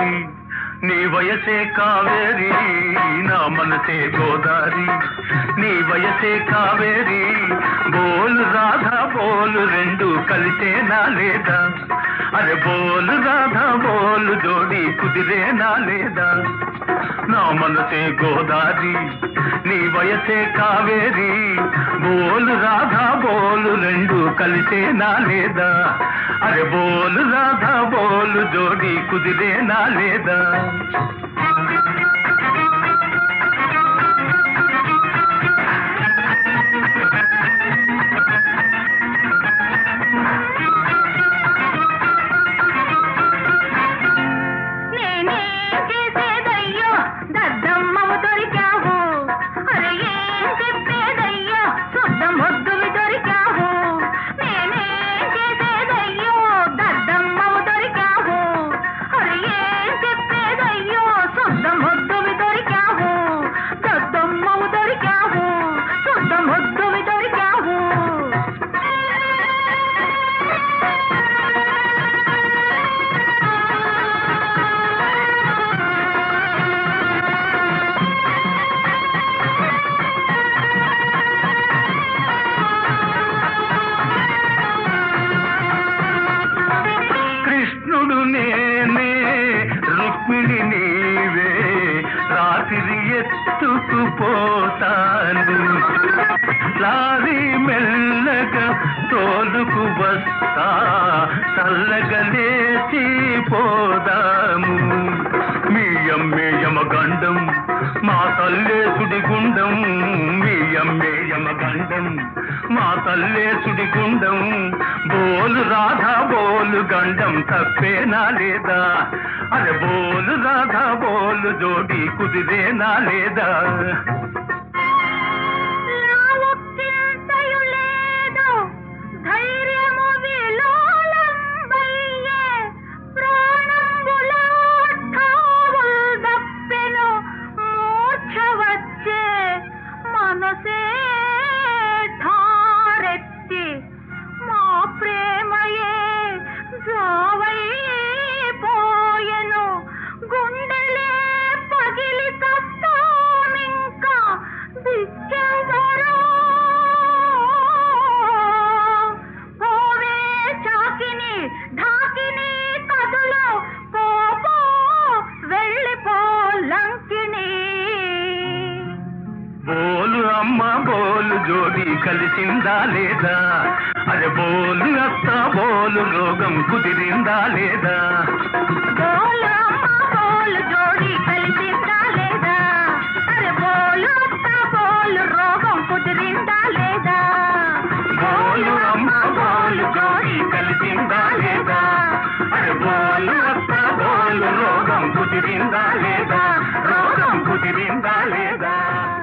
గోదారి నీ వయసే కావేరి నా మనసే గోదారి నీ వయసే కావేరి బోలు రాధా బోలు రెండు కలిసేనా లేదా అరే బోలు రాధా బోలు జోడి కుదిరేనా లేదా నా మనసే గోదారి నీ వయసే కావేరి బోలు రాధా బోలు రెండు కలిసేనా లేదా అరే బోలు రాధా బోలు జోడి కుదిరేనా లేదా నేనే చేసేదయ్యో దద్దమ్మవు దొరికావు అరే ఏం చెప్పేదయ్యో శుద్ధ మొద్దువి దొరికావు నేనే చేసేదయ్యో దద్దమ్మవు దొరికావు అరే ఏం చెప్పేదయ్యో శుద్ధ మొద్దువి దొరికావు దద్దమ్మవు దొరికావు శుద్ధ మొద్దువి దొరికావు కృష్ణుడు నేనే రుక్మిణి నీవే రాత్రి ఎత్తుకుపోతాను లారీ మెల్లగా తోలుకు వస్తా చల్లగా లేచి పోదాము మీ అమ్మే యమగండం మా తల్లే సుడిగుండం మీ అమ్మే యమగండం మా తల్లే సుడిగుండం బోలు రాధా బోలు గండం తప్పేనా లేదా అరే బోలు రాధా బోలు జోడి కుదిరేనా లేదా నా ఒక్కింతయు లేదు, ధైర్యము విలోలంబయ్యే, ప్రాణంబుల ఠావుల్ దప్పెను, మూర్ఛ వచ్చే, మనసే ఠారెత్తి, మా ప్రేమయే జావైపోయెను, గుండెలే పగిలి కస్తామింకా దిక్కెవరో పోవే చాకిని ఢాకిని కదులు పోపో వెళ్ళిపో లంకిని బోలు అమ్మ బోలు జోడి కలిసిందా లేదా అరే బోలు అత్త బోలు రోగం కుదిరిందా లేదా బోలు అమ్మ బోలు జోడి కలిసిందా లేదా అరే బోలు అత్త బోలు రోగం కుదిరిందా లేదా బోలు అమ్మ బోలు జోడి కలిసిందా లేదా అరే బోలు అత్త బోలు రోగం కుదిరిందా లేదా రోగం కుదిరిందా లేదా